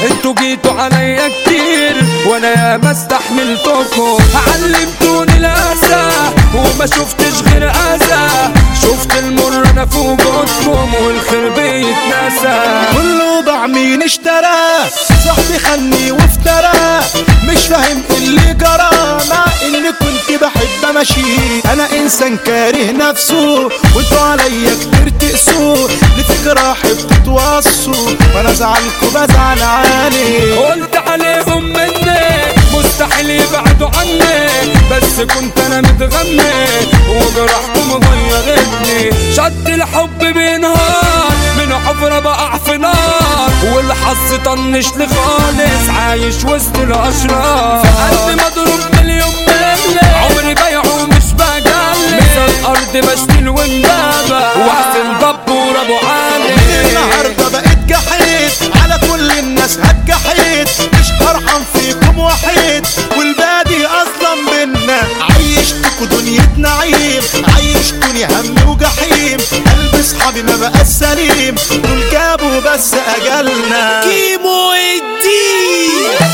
انتوا جيتوا عليا كتير وانا يا ما استحملتكم علمتوني الاسى وما شفتش غير اذى شفت المر انا في وجودكم والخير بيتنسى كله باع مين اشترى صاحبي خني وافترى مش فاهم اللي جرى مع اني كنت بحب امشي انا انسان كاره نفسه وانتوا عليا كتير تقسوا لفكرة حب تتوصوا وانا زعلكوا بزعل عليه قلت عليهم مني مستحيل يبعدوا عني بس كنت انا متغني وجرحكم غيرتني شد الحب بينهار من حفرة بقع في نار والحظ طنش لي خالص عايش وسط الاشرار قلبي مضروب مليون ملي عمري بيعه مش بجلي مثل الارض بشتيل وندابة واحسن دبور ابو علي النهاردة بقيت جحيد على كل الناس هتجحيد مش هرحم فيكم وحيد والبادي اصلا منا عيشتكوا دنيا نعيم عيشتوني هم وجحيم قلب اصحابي ما بقى سليم دول جابوا بس اجلنا كيمو الدين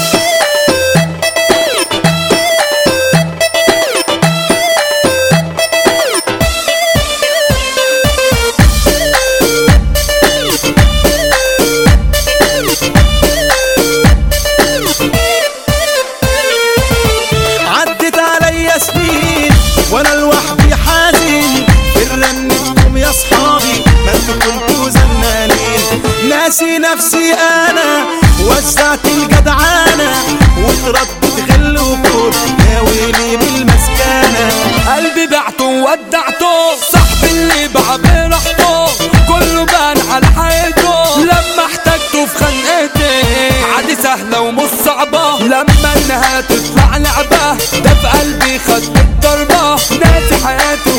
عدت عليا سنين وانا لوحدي حزين برنتكم يا صحابي ما انتوا كنتوا زنانين ناسي نفسي انا وسعت الجدعانه واتردت غل وكور يا ويلي من المسكانه قلبي بعته وودعته صاحبي اللي باع براحته كله بان على حياته لما احتجته في خنقتي عادي سهلة ومش صعبة لما انها تطلع لعبة ده في قلبي خد الضربة ناسي حياتي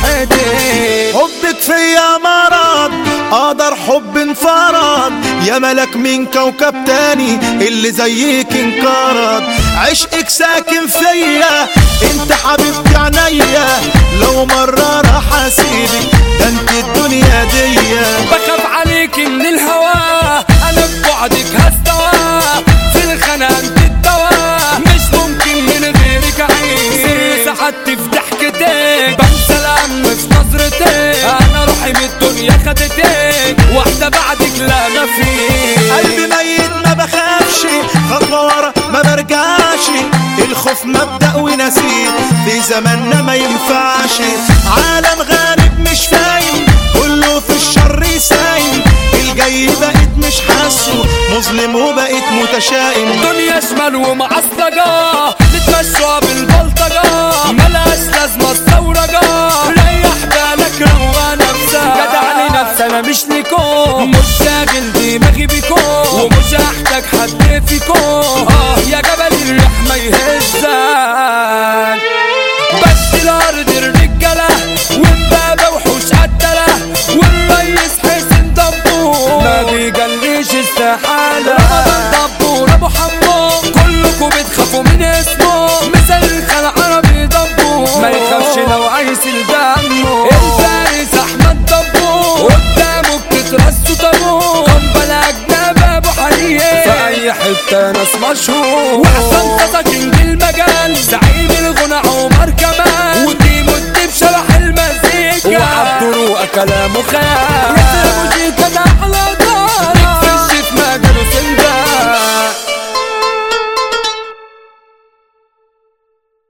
وفرحتي حبك فيا مرض قدر حب انفرض يا ملك من كوكب تاني اللي زيك انقرض عشقك ساكن فيا انت حبيبتي عينيا لو مرة راح اسيبك ده انت الدنيا ديا بخاف عليك من الهوى انا ببعدك هستوى في الخناق انت الدواء مش ممكن من غيرك اعيش سر سعادتي في ضحكتك بنسى الهم في نظرتك انا روحي من الدنيا خدتك واحدة بعدك لا ما فيش قلبي ميت ما بخافش خطوة ورا ما برجعش الخوف مبدأ ونسيت في زماننا ما ينفعش عالم غريب مش فاهم كله في الشر سايم الجاي بقيت مش حاسه مظلم وبقيت متشائم دنيا شمال ومعصلجة نتمشوا بالبلطجة ملهاش لازمة الثورجة ريح بالك روى نفسك جدع لنفسي انا مش ليكم مش شاغل دماغي بيكم ومش هحتاج حد فيكم اه يا جبل الريح ما يهزك بس الارض الرجالة ومبابة وحوش قتلة والريس حسين دبور ما بيجليش استحالة رمضان دبور ابو حمو كلكم بتخافوا من اسمه مثل الخال عربي دبور ما يخافش لو عايز دمه الفارس احمد دبور قدامه بتترسوا طابور قنبلة اجنبي ابو حنيه في اي حتة ناس مشهور واحسن تساكن المجال زعيم الغنى عمر كمال ودي مدي بشرح المزيكا وعبد كلامه خيال